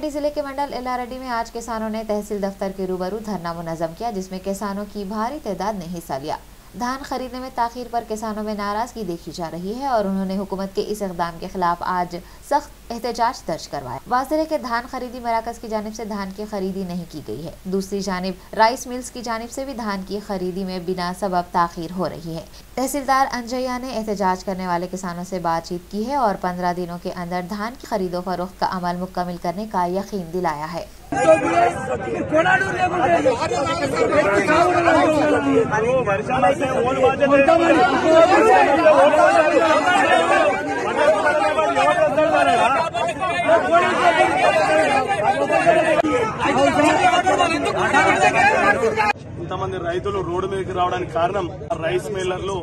रंगारेड्डी जिले के मंडल एलारेड्डी में आज किसानों ने तहसील दफ्तर के रूबरू धरना मुनजम किया जिसमें किसानों की भारी तादाद ने हिस्सा लिया धान खरीदने में ताखीर पर किसानों में नाराजगी देखी जा रही है और उन्होंने हुकूमत के इस इकदाम के खिलाफ आज सख्त एहतजाज दर्ज करवाया वाजिले के धान खरीदी मराकज की जानब से धान की खरीदी नहीं की गई है दूसरी जानब राइस मिल्स की जानब से भी धान की खरीदी में बिना सबब ताखीर हो रही है तहसीलदार अंजैया ने एहतजाज करने वाले किसानों से बातचीत की है और पंद्रह दिनों के अंदर धान की खरीदो फरोख्त का अमल मुकम्मल करने का यकीन दिलाया है కొనాడు ఇంతమంది రైతులు రోడ్డు మీదకి రావడానికి కారణం రైస్ మిల్లర్లు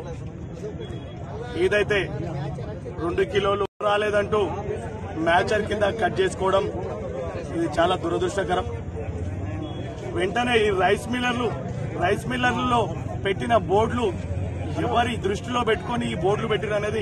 ఏదైతే రెండు కిలోలు రాలేదంటూ మ్యాచర్ కింద కట్ చేసుకోవడం ఇది చాలా దురదృష్టకరం వెంటనే ఈ రైస్ మిల్లర్లు రైస్ మిల్లర్లలో పెట్టిన బోర్డులు ఎవరి దృష్టిలో పెట్టుకొని ఈ బోర్డులు పెట్టిన అనేది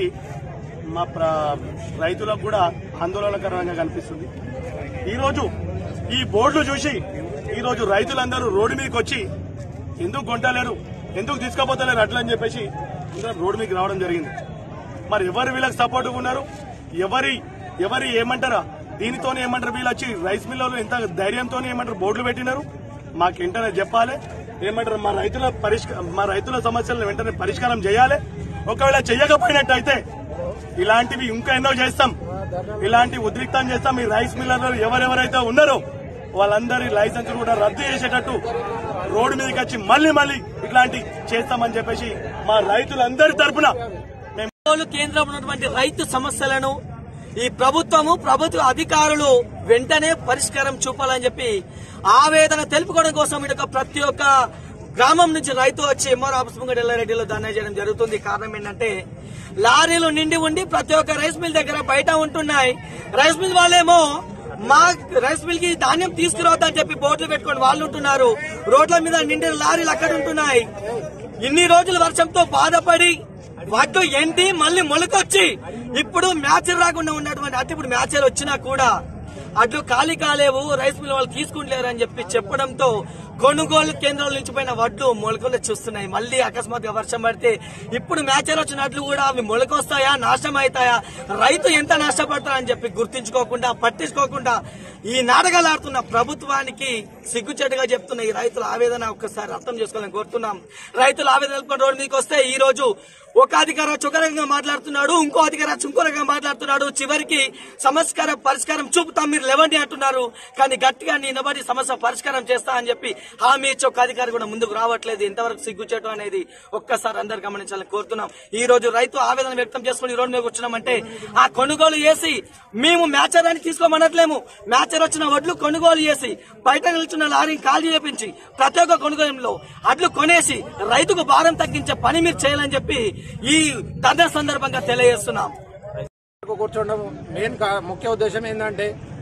మా ప్ర- రైతులకు కూడా ఆందోళనకరంగా కనిపిస్తుంది ఈరోజు ఈ బోర్డులు చూసి ఈరోజు రైతులందరూ రోడ్డు మీదకి వచ్చి ఎందుకు కొంటలేరు ఎందుకు తీసుకుపోతలేరు అట్లా అని చెప్పేసి ఇంకా రోడ్డు మీదకి రావడం జరిగింది మరి ఎవరు వీళ్ళకి సపోర్ట్ ఉన్నారు ఎవరి ఎవరి ఏమంటారా దీనితోనే ఏమంటారు వీళ్ళు వచ్చి రైస్ మిల్లర్లు ఎంత ధైర్యంతో ఏమంటారు బోర్డులు పెట్టినారు మాకు వెంటనే చెప్పాలి ఏమంటారు మా రైతుల పరిష్క మా రైతుల సమస్యలను వెంటనే పరిష్కారం చేయాలి ఒకవేళ చెయ్యకపోయినట్టయితే ఇలాంటివి ఇంకా ఎన్నో చేస్తాం ఇలాంటి ఉద్రిక్తం చేస్తాం ఈ రైస్ మిల్లర్లు ఎవరెవరైతే ఉన్నారో వాళ్ళందరి లైసెన్స్ కూడా రద్దు చేసేటట్టు రోడ్డు మీదకి వచ్చి మళ్ళీ మళ్ళీ ఇట్లాంటి చేస్తామని చెప్పేసి మా రైతులందరి తరపున మేము కొనుగోలు కేంద్రంలో ఉన్నటువంటి రైతు సమస్యలను ఈ ప్రభుత్వము ప్రభుత్వ అధికారులు వెంటనే పరిష్కారం చూపాలని చెప్పి ఆవేదన తెలుపుకోవడం కోసం ఇటు ప్రతి ఒక్క గ్రామం నుంచి రైతు వచ్చి ఎంఆర్ ఆఫీస్ ముంగట ఎల్లారెడ్డిలో ధర్నా చేయడం జరుగుతుంది కారణం ఏంటంటే లారీలు నిండి ఉండి ప్రతి ఒక్క రైస్ మిల్ దగ్గర బయట ఉంటున్నాయి రైస్ మిల్ వాళ్ళేమో మా రైస్ మిల్ కి ధాన్యం తీసుకురావద్దని చెప్పి బోర్డులు పెట్టుకొని వాళ్ళు ఉంటున్నారు రోడ్ల మీద నిండిన లారీలు అక్కడ ఉంటున్నాయి ఇన్ని రోజులు వర్షంతో బాధపడి వడ్డు ఎండి మళ్ళీ మొలకొచ్చి ఇప్పుడు మ్యాచర్ రాకుండా ఉన్నటువంటి అంటే ఇప్పుడు మ్యాచర్ వచ్చినా కూడా అట్లు ఖాళీ కాలేవు రైస్ మిల్ వాళ్ళు తీసుకుంటలేరు అని చెప్పి చెప్పడంతో కొనుగోలు కేంద్రాల నుంచి పోయిన వడ్లు మొలకలు చూస్తున్నాయి మళ్ళీ అకస్మాత్తుగా వర్షం పడితే ఇప్పుడు మ్యాచర్ వచ్చినట్లు కూడా అవి మొలకొస్తాయా నాశనం అవుతాయా రైతు ఎంత నష్టపడతారని చెప్పి గుర్తించుకోకుండా పట్టించుకోకుండా ఈ నాటకాలు ఆడుతున్న ప్రభుత్వానికి సిగ్గుచెట్టుగా చెప్తున్న ఈ రైతుల ఆవేదన ఒక్కసారి అర్థం చేసుకోవాలని కోరుతున్నాం రైతుల ఆవేదన తెలుపుకొని రోడ్డు మీదకి వస్తే ఈ రోజు ఒక అధికారి వచ్చి ఒక రకంగా మాట్లాడుతున్నాడు ఇంకో అధికారి వచ్చి ఇంకో రకంగా మాట్లాడుతున్నాడు చివరికి సమస్కార పరిష్కారం చూపుతాం మీరు లేవండి అంటున్నారు కానీ గట్టిగా నిలబడి సమస్య పరిష్కారం చేస్తా అని చెప్పి హామీ ఇచ్చి ఒక అధికారి కూడా ముందుకు రావట్లేదు ఎంతవరకు సిగ్గుచేయటం అనేది ఒక్కసారి అందరు గమనించాలని కోరుతున్నాం ఈ రోజు రైతు ఆవేదన వ్యక్తం చేసుకుని ఈ రోడ్డు మీద వచ్చినామంటే ఆ కొనుగోలు చేసి మేము మ్యాచర్ అని తీసుకోమనట్లేము మ్యాచర్ వచ్చిన వడ్లు కొనుగోలు చేసి బయట నిల్చున్న లారీని ఖాళీ చేపించి ప్రతి ఒక్క కొనుగోలులో అడ్లు కొనేసి రైతుకు భారం తగ్గించే పని మీరు చేయాలని చెప్పి ఈ ధర్నా సందర్భంగా తెలియజేస్తున్నాం వరకు కూర్చోవడం మెయిన్ కా- ముఖ్య ఉద్దేశం ఏంటంటే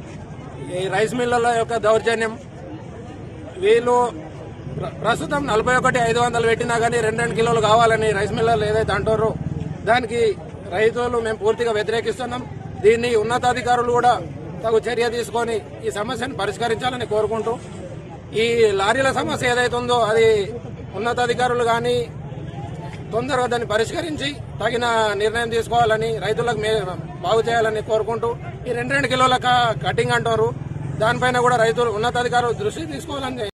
ఈ రైస్ మిల్లర్ల యొక్క దౌర్జన్యం వీళ్ళు ప్ర- ప్రస్తుతం నలభై ఒకటి ఐదు వందలు పెట్టినా కానీ రెండు రెండు కిలోలు కావాలని రైస్ మిల్లర్లు ఏదైతే అంటారో దానికి రైతులు మేము పూర్తిగా వ్యతిరేకిస్తున్నాం దీన్ని ఉన్నతాధికారులు కూడా తగు చర్య తీసుకొని ఈ సమస్యను పరిష్కరించాలని కోరుకుంటూ ఈ లారీల సమస్య ఏదైతే ఉందో అది ఉన్నతాధికారులు కానీ తొందరగా దాన్ని పరిష్కరించి తగిన నిర్ణయం తీసుకోవాలని రైతులకు మే బాగు చేయాలని కోరుకుంటూ ఈ రెండు రెండు కిలోల క- కటింగ్ అంటారు దానిపైన కూడా రైతులు ఉన్నతాధికారులు దృష్టి తీసుకోవాలని